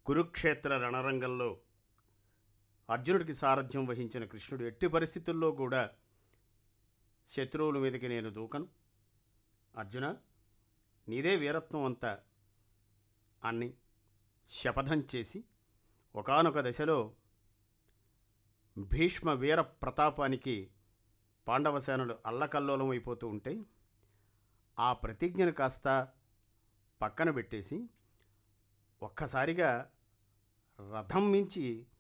కురుక్షేత్ర రణరంగంలో అర్జునుడికి సారథ్యం వహించిన కృష్ణుడు ఎట్టి పరిస్థితుల్లో కూడా శత్రువుల మీదకి నేను దూకను అర్జున నీదే వీరత్వం అంతా అని శపథం చేసి ఒకానొక దశలో భీష్మ వీర ప్రతాపానికి పాండవసేనులు అల్లకల్లోలం అయిపోతూ ఉంటే ఆ ప్రతిజ్ఞను కాస్త పక్కన పెట్టేసి ఒక్కసారిగా రథం మించి